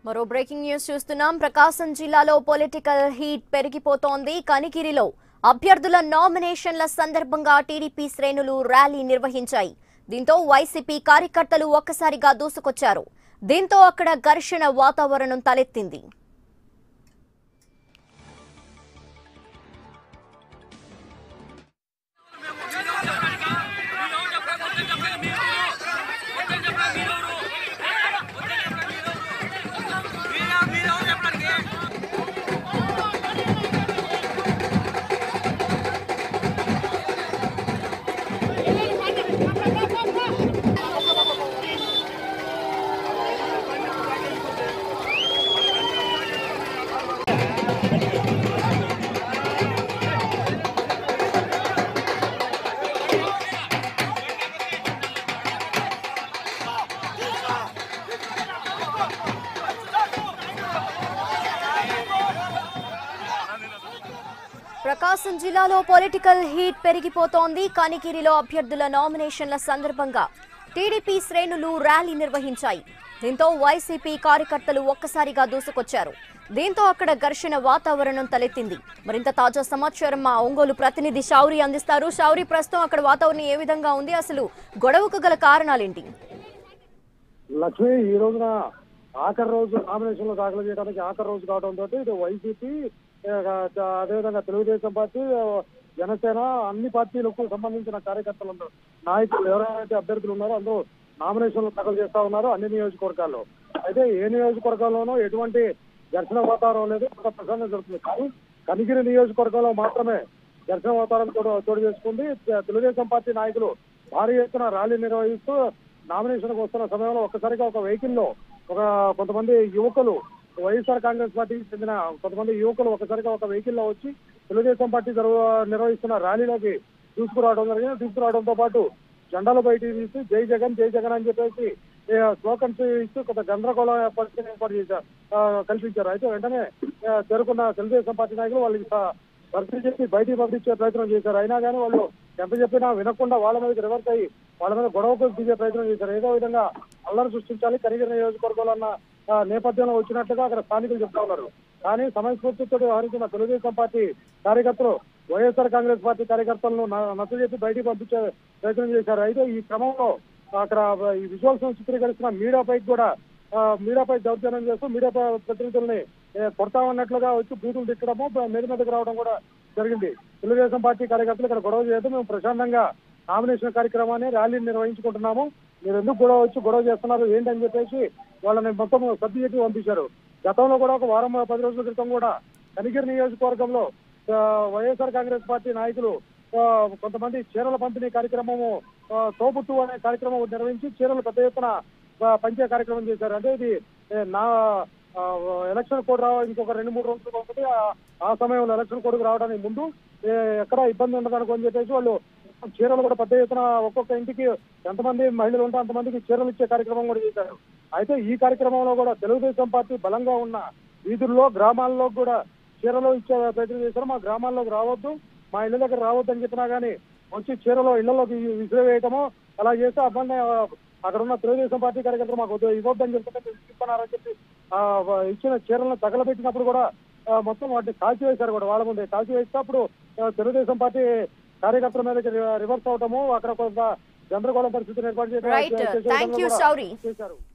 మరో breaking news చూస్తున్నాం ప్రకాశం జిల్లాలో పొలిటికల్ హీట్ పెరిగిపోతోంది కనిగిరిలో అభ్యర్థుల నామినేషన్ల సందర్భంగా టీడీపీ శ్రేణులు ర్యాలీ నిర్వహించాయి దీంతో వైసీపీ కార్యకర్తలు ఒక్కసారిగా దూసుకొచ్చారు దీంతో అక్కడ ఘర్షణ వాతావరణం తలెత్తింది ప్రకాశం జిల్లాలో పొలిటికల్ హీట్ పెరిగిపోతోంది కనిగిరిలో అభ్యర్థుల నామినేషన్ల సందర్భంగా టీడీపీ శ్రేణులు ర్యాలీ నిర్వహించాయి దీంతో వైసీపీ కార్యకర్తలు ఒక్కసారిగా దూసుకొచ్చారు దీంతో అక్కడ ఘర్షణ వాతావరణం తలెత్తింది మరింత తాజా సమాచారం మా ఒంగోలు ప్రతినిధి శౌరి అందిస్తారు శౌరి ప్రస్తుతం అక్కడ వాతావరణం ఏ విధంగా ఉంది అసలు గొడవకు గల కారణాలేంటి లక్ష్మి ఈ రోజున ఆఖరి రోజు నామినేషన్ లో దాఖలు చేయడానికి ఆఖరి రోజు కావడంతో ఇటు వైసీపీ ఆ, అదేవిధంగా తెలుగుదేశం పార్టీ ఆ, జనసేన అన్ని పార్టీలకు సంబంధించిన కార్యకర్తలు ఉన్నారు నాయకులు ఎవరైతే అభ్యర్థులు ఉన్నారో అందరూ నామినేషన్లు దాఖలు చేస్తా ఉన్నారు అన్ని నియోజకవర్గాల్లో అయితే ఏ నియోజకవర్గాల్లోనూ ఎటువంటి ఘర్షణ వాతావరణం లేదు ఒక ప్రసన్న జరుగుతుంది కానీ కనిగిరి నియోజకవర్గంలో మాత్రమే ఘర్షణ వాతావరణం చోటు చోటు చేసుకుంది తెలుగుదేశం పార్టీ నాయకులు భారీ ఎత్తున ర్యాలీ నిర్వహిస్తూ నామినేషన్కి వస్తున్న సమయంలో ఒక్కసారిగా ఒక వెహికల్ లో ఒక కొంతమంది యువకులు వైఎస్ఆర్ కాంగ్రెస్ పార్టీకి చెందిన కొంతమంది యువకులు ఒకసారిగా ఒక వెహికల్ లో వచ్చి తెలుగుదేశం పార్టీ జరుగు నిర్వహిస్తున్న ర్యాలీలోకి తీసుకురావడం జరిగింది తీసుకురావడంతో పాటు జెండాలు బయటికి తీసి జై జగన్ జై జగన్ అని చెప్పేసి ఏ, స్లోకన్స్ ఇస్తూ కొంత గందరగోళం పరిస్థితిని ఏర్పాటు చేశారు ఆ, కల్పించారు అయితే వెంటనే ఆ, చేరుకున్న తెలుగుదేశం పార్టీ నాయకులు వాళ్ళకి స- భర్తీ చెప్పి బయటికి పంపించే ప్రయత్నం చేశారు అయినా కానీ వాళ్ళు ఎంత చెప్పినా వినకుండా వాళ్ళ మీదకి రివర్స్ అయ్యి వాళ్ళ మీద గొడవకు దిగే ప్రయత్నం చేశారు ఏదో విధంగా అల్లరి సృష్టించాలి కరిగిన నియోజకవర్గంలో అన్న ఆ, నేపథ్యంలో వచ్చినట్లుగా అక్కడ స్థానికులు చెప్తా ఉన్నారు కానీ సమయస్ఫూర్తితో వ్యవహరించిన తెలుగుదేశం పార్టీ కార్యకర్తలు వైఎస్ఆర్ కాంగ్రెస్ పార్టీ కార్యకర్తలను నచ్చ చెప్పి బయటికి పంపించే ప్రయత్నం చేశారు అయితే ఈ క్రమంలో అక్కడ ఈ విజువల్స్ చిత్రీకరిస్తున్న మీడియా పైకి కూడా ఆ, మీడియాపై దౌర్జన్యం చేస్తూ మీడియా ప- ప్రతినిధుల్ని ఏ, కొడతామన్నట్లుగా వచ్చి బూతులు తిట్టడము ప- మీద మీదకి రావడం కూడా జరిగింది తెలుగుదేశం పార్టీ కార్యకర్తలు ఇక్కడ గొడవ చేయడం మేము ప్రశాంతంగా నామినేషన్ కార్యక్రమాన్ని ర్యాలీని నిర్వహించుకుంటున్నాము మీరు ఎందుకు గొడవ వచ్చి గొడవ చేస్తున్నారు ఏంటని చెప్పేసి వాళ్ళని మొత్తం సర్ది చెప్పి పంపించారు గతంలో కూడా ఒక వారం పది రోజుల క్రితం కూడా కనిగిరి నియోజకవర్గంలో ఆ, వైఎస్ఆర్ కాంగ్రెస్ పార్టీ నాయకులు ఆ, కొంతమంది చీరల పంపిణీ కార్యక్రమము ఆ, తోబుట్టు అనే కార్యక్రమం నిర్వహించి చీరలు పెద్ద ఎత్తున ఆ, పంచే కార్యక్రమం చేశారు అంటే ఇది ఏ, నా ఆ, ఎలక్షన్ కోడ్ రావ ఇంకొక రెండు మూడు రోజులు ఉంటుంది ఆ- ఆ సమయంలో ఎలక్షన్ కోడ్కి రావడానికి ముందు ఏ, ఎక్కడ ఇబ్బంది ఉండదు అని చెప్పేసి వాళ్ళు చీరలు కూడా పెద్ద ఎత్తున ఒక్కొక్క ఇంటికి ఎంతమంది మహిళలు ఉంటే అంతమందికి చీరలు ఇచ్చే కార్యక్రమం కూడా చేశారు అయితే ఈ కార్యక్రమంలో కూడా తెలుగుదేశం పార్టీ బలంగా ఉన్న వీధుల్లో గ్రామాల్లో కూడా చీరలు ఇచ్చే ప్రయత్నం చేశారు మా గ్రామాల్లోకి రావద్దు మా ఇళ్ళ దగ్గర రావద్దు అని చెప్పినా కానీ వచ్చి చీరలో ఇళ్లలోకి విసిరివేయటము అలా చేస్తే అబ్బాయి అక్కడ ఉన్న తెలుగుదేశం పార్టీ కార్యకర్తలు మాకు వద్దు ఇవ్వద్దని చెప్తుంటే మేము ఇస్తున్నారని చెప్పి ఆ, వ- ఇచ్చిన చీరలను తగలబెట్టినప్పుడు కూడా ఆ, మొత్తం వాటిని కాల్చివేశారు కూడా వాళ్ళ ముందే కాల్చివేసినప్పుడు ఆ, తెలుగుదేశం పార్టీ కార్యకర్తల మీదకి రి- రివర్స్ అవటము అక్కడ కొంత గందరగోళం పరిస్థితిని ఏర్పాటు చేయడం రైట్ చేసేయడం థ్యాంక్ యూ కూడా శౌరి చేశారు